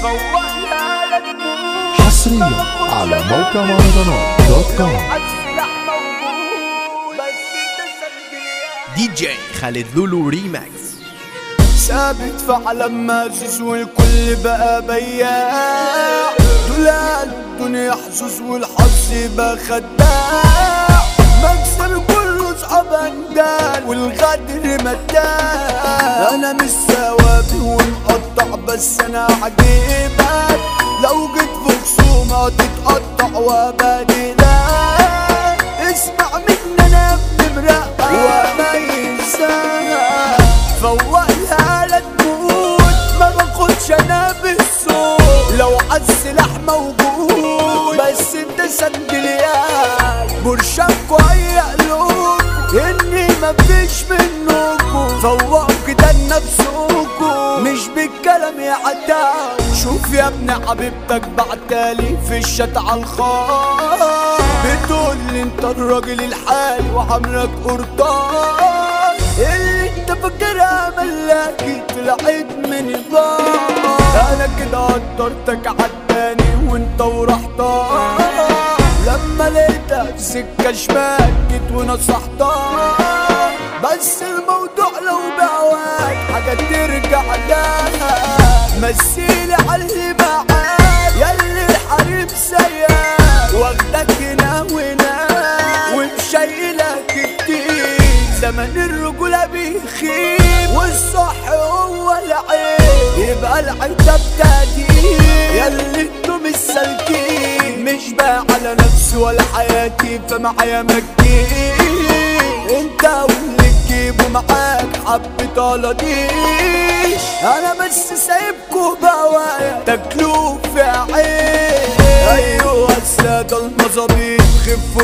فوقها للموت حصريا على موقع مهرجانات دوت كوم السلاح موجود بس انت سجليات دي جي خالد لولو ريماكس ثابت في عالم مازوز والكل بقى بياع دولار الدنيا حظوظ والحظ بقى خداع مكسب كله صعب اندال والغدر مداع انا مش ثوابي ومقطع بس انا عجيبك لو جيت في خصومة تتقطع وابادي لا اسمع مني انا ابن مرقع وما ينساها فوقها لا تموت ما باخدش انا بالصوت لو عالسلاح موجود بس انت سندليات برشامكوا اي قلوب اني مفيش منكم فوقوا كده لنفسكم مش بالكلام يا عداو شوف يا ابن حبيبتك بعتالي في الشات عالخاص بتقول لي انت الراجل الحالي وعمرك قرطان اللي انت فاكرها ملاكي طلعت من البار انا كده قدرتك عداني وانت ورحتان لما لقيتها في سكة شمال جيت ونصحتها بس الموضوع لو بعواك حاجة ترجع لها مثيلي على اللي معاك ياللي الحريم سياك واخدك هنا وهناك ومشيلك كتير زمن الرجولة بيخيب والصح هو العيب يبقى العتاب تهديد ياللي انتوا مش سالكين مش بقى على نفسي ولا حياتي فمعايا مجدين انت واللي تجيبه معاك حبة لطيش انا بس سايبكوا بوايا تاكلوه في عين ايوه السادة المظابيط خفوا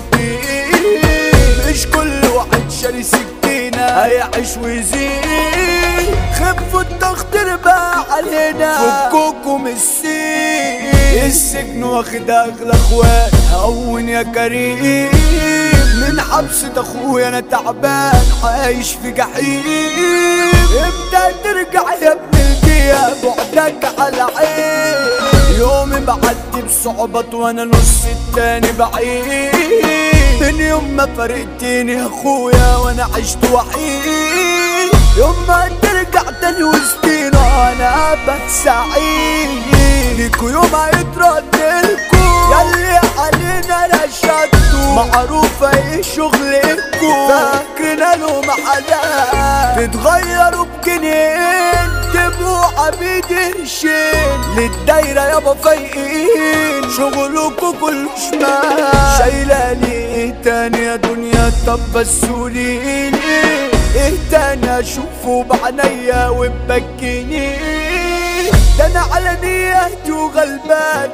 التنطيط مش كل واحد شاري سكينة هيعيش ويزيد خفوا الضغط بقى علينا فكوكم السين السجن واخد اغلى اخوات هون يا كريم من حبسة اخويا انا تعبان عايش في جحيم امتى ترجع يا ابن الجيا بعدك على عين يومي بعدي بصعوبات وانا نص التاني بعيد من يوم ما فرقتني يا اخويا وانا عشت وحيد يوم ما ترجع تاني وسطينا انا ابقى سعيد ليكوا يوم هيتردلكوا ياللي علينا رشدتوا معروفة ايه شغلكوا فاكرنا له محلات تتغيروا بجنين تبقوا عبيد قرشين للدايرة يابا فايقين شغلكوا كله شمال شايلة لي ايه تاني يا دنيا طب بس قوليلي ايه تاني اشوفه بعينيا وبكيني ده انا على نيتي وغلبان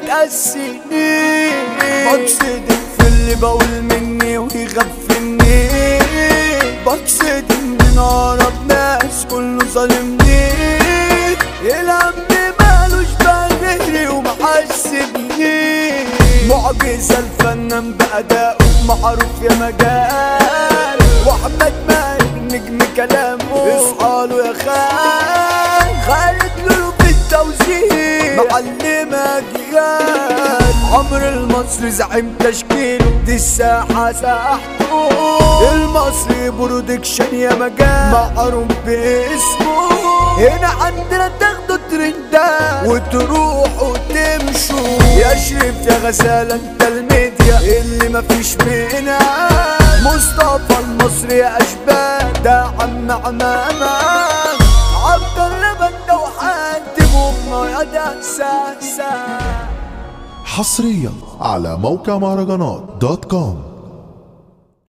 لتأسيني بقصد في اللي بقول مني ويغفلني بقصد ان اقرب ناس كله ظالمني الهم مالوش بغيري ومحسبني معجزة الفنان بأدائه معروف يا مجال واحمد مالك نجم كلامه اصحاله يا خال خالد لولو في التوزيع معلم اجيال عمر المصري زعيم تشكيله دي الساحة ساحته المصري برودكشن يا مجال معروف باسمه هنا عندنا تاخدوا ترندات وتروحوا تمشوا يا شريف يا غزالة انت الميديا اللي مفيش منها مصطفى المصري يا اشباه ده عم عمامة عبد الله بنده وحاتم وامه يا ده ساسا حصريا على موقع مهرجانات دوت كوم